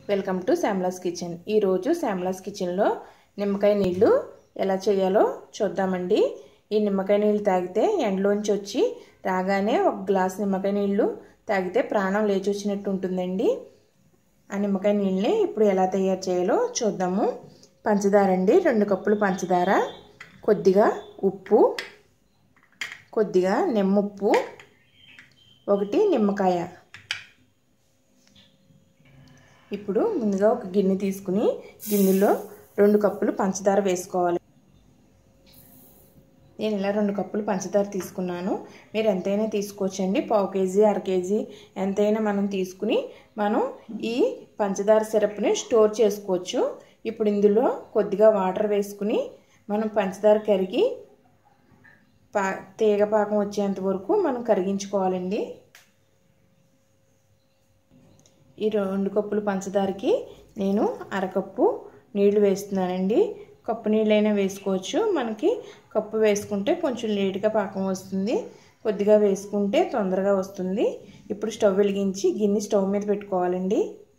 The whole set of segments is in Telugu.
వెల్కమ్ టు శ్యామ్లాస్ కిచెన్ ఈరోజు శ్యామ్లాస్ కిచెన్లో నిమ్మకాయ నీళ్ళు ఎలా చేయాలో చూద్దామండి ఈ నిమ్మకాయ నీళ్ళు తాగితే ఎండలోంచి వచ్చి రాగానే ఒక గ్లాస్ నిమ్మకాయ నీళ్ళు తాగితే ప్రాణం లేచి వచ్చినట్టు ఉంటుందండి ఆ నిమ్మకాయ నీళ్ళని ఇప్పుడు ఎలా తయారు చేయాలో చూద్దాము పంచదార అండి రెండు కప్పులు పంచదార కొద్దిగా ఉప్పు కొద్దిగా నిమ్మప్పు ఒకటి నిమ్మకాయ ఇప్పుడు ముందుగా ఒక గిన్నె తీసుకుని గిన్నెలో రెండు కప్పులు పంచదార వేసుకోవాలి నేను ఇలా రెండు కప్పులు పంచదార తీసుకున్నాను మీరు ఎంతైనా తీసుకోవచ్చండి పావు కేజీ అర కేజీ ఎంతైనా మనం తీసుకుని మనం ఈ పంచదార సిరప్ని స్టోర్ చేసుకోవచ్చు ఇప్పుడు ఇందులో కొద్దిగా వాటర్ వేసుకుని మనం పంచదార కరిగి పా తీగ పాకం వచ్చేంత వరకు మనం కరిగించుకోవాలండి ఈ రెండు కప్పులు పంచదారకి నేను అరకప్పు నీళ్లు వేస్తున్నానండి కప్పు నీళ్ళైనా వేసుకోవచ్చు మనకి కప్పు వేసుకుంటే కొంచెం లేటుగా పాకం వస్తుంది కొద్దిగా వేసుకుంటే తొందరగా వస్తుంది ఇప్పుడు స్టవ్ వెలిగించి గిన్నె స్టవ్ మీద పెట్టుకోవాలండి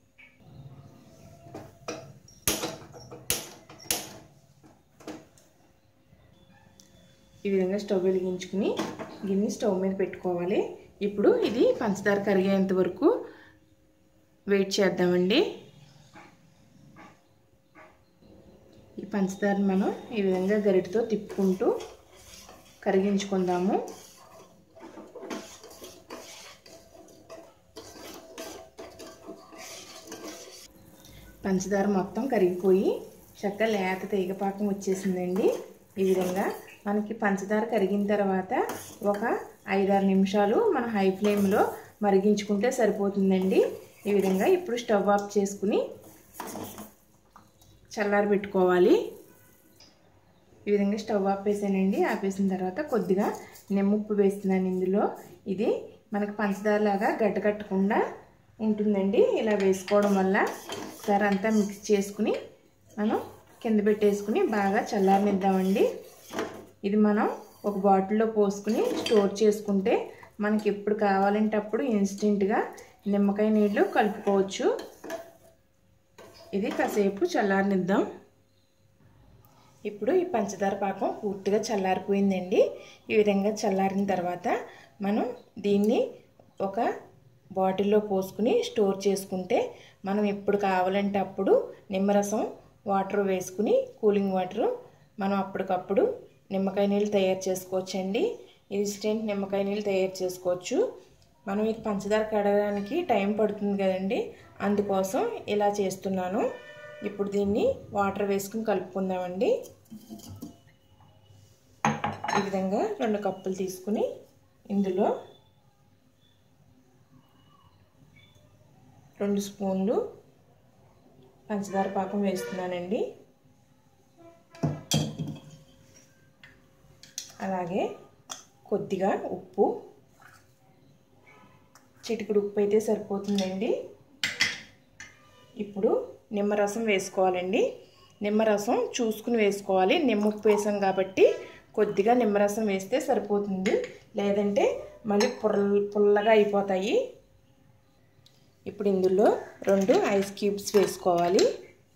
ఈ విధంగా స్టవ్ వెలిగించుకుని గిన్నె స్టవ్ మీద పెట్టుకోవాలి ఇప్పుడు ఇది పంచదార కరిగేంత వరకు వెయిట్ చేద్దామండి ఈ పంచదారని మనం ఈ విధంగా గరిటతో తిప్పుకుంటూ కరిగించుకుందాము పంచదార మొత్తం కరిగిపోయి చక్క లేత తీగపాకం వచ్చేసిందండి ఈ విధంగా మనకి పంచదార కరిగిన తర్వాత ఒక ఐదారు నిమిషాలు మన హై ఫ్లేమ్లో మరిగించుకుంటే సరిపోతుందండి ఈ విధంగా ఇప్పుడు స్టవ్ ఆఫ్ చేసుకుని చల్లారి పెట్టుకోవాలి ఈ విధంగా స్టవ్ ఆపేసానండి ఆపేసిన తర్వాత కొద్దిగా నిమ్మప్పు వేస్తున్నాను ఇందులో ఇది మనకి పంచదారలాగా గడ్డకట్టకుండా ఉంటుందండి ఇలా వేసుకోవడం వల్ల ఒకసారి అంతా మిక్స్ చేసుకుని మనం కింద పెట్టేసుకుని బాగా చల్లారనిద్దామండి ఇది మనం ఒక బాటిల్లో పోసుకుని స్టోర్ చేసుకుంటే మనకి ఎప్పుడు కావాలంటే అప్పుడు ఇన్స్టెంట్గా నిమ్మకాయ నీళ్ళు కలుపుకోవచ్చు ఇది కాసేపు చల్లారనిద్దాం ఇప్పుడు ఈ పంచదార పాకం పూర్తిగా చల్లారిపోయిందండి ఈ విధంగా చల్లారిన తర్వాత మనం దీన్ని ఒక బాటిల్లో పోసుకుని స్టోర్ చేసుకుంటే మనం ఎప్పుడు కావాలంటే అప్పుడు నిమ్మరసం వాటర్ వేసుకుని కూలింగ్ వాటర్ మనం అప్పటికప్పుడు నిమ్మకాయ నీళ్ళు తయారు చేసుకోవచ్చండి ఇన్స్టెంట్ నిమ్మకాయ నీళ్ళు తయారు చేసుకోవచ్చు మనం ఇది పంచదార కడగడానికి టైం పడుతుంది కదండి అందుకోసం ఇలా చేస్తున్నాను ఇప్పుడు దీన్ని వాటర్ వేసుకుని కలుపుకుందామండి ఈ విధంగా రెండు కప్పులు తీసుకుని ఇందులో రెండు స్పూన్లు పంచదార పాకం వేస్తున్నానండి అలాగే కొద్దిగా ఉప్పు చిటికెడు ఉప్పు అయితే సరిపోతుందండి ఇప్పుడు నిమ్మరసం వేసుకోవాలండి నిమ్మరసం చూసుకుని వేసుకోవాలి నిమ్మ ఉప్పు వేసాం కాబట్టి కొద్దిగా నిమ్మరసం వేస్తే సరిపోతుంది లేదంటే మళ్ళీ పుల్ల పుల్లగా అయిపోతాయి ఇప్పుడు ఇందులో రెండు ఐస్ క్యూబ్స్ వేసుకోవాలి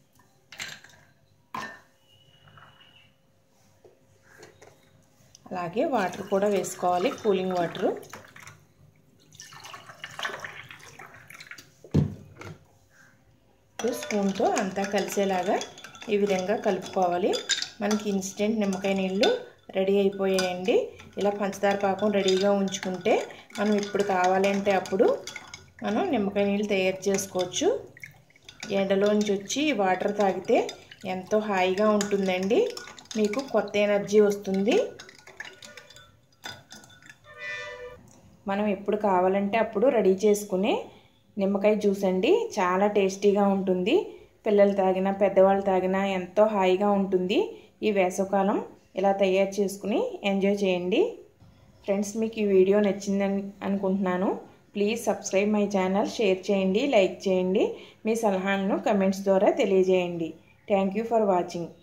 అలాగే వాటర్ కూడా వేసుకోవాలి కూలింగ్ వాటరు స్పూన్తో అంతా కలిసేలాగా ఈ విధంగా కలుపుకోవాలి మనకి ఇన్స్టెంట్ నిమ్మకాయ నీళ్ళు రెడీ అయిపోయాయండి ఇలా పంచదార పాకం రెడీగా ఉంచుకుంటే మనం ఇప్పుడు కావాలంటే అప్పుడు మనం నిమ్మకాయ నీళ్ళు తయారు చేసుకోవచ్చు ఎండలోంచి వచ్చి వాటర్ తాగితే ఎంతో హాయిగా ఉంటుందండి మీకు కొత్త ఎనర్జీ వస్తుంది మనం ఎప్పుడు కావాలంటే అప్పుడు రెడీ చేసుకునే నిమ్మకాయ జ్యూస్ అండి చాలా టేస్టీగా ఉంటుంది పిల్లలు తాగినా పెద్దవాళ్ళు తాగినా ఎంతో హాయిగా ఉంటుంది ఈ వేసవకాలం ఇలా తయారు చేసుకుని ఎంజాయ్ చేయండి ఫ్రెండ్స్ మీకు ఈ వీడియో నచ్చిందని అనుకుంటున్నాను please subscribe my channel share చేయండి లైక్ చేయండి మీ సలహాలను కమెంట్స్ ద్వారా తెలియజేయండి థ్యాంక్ యూ ఫర్ వాచింగ్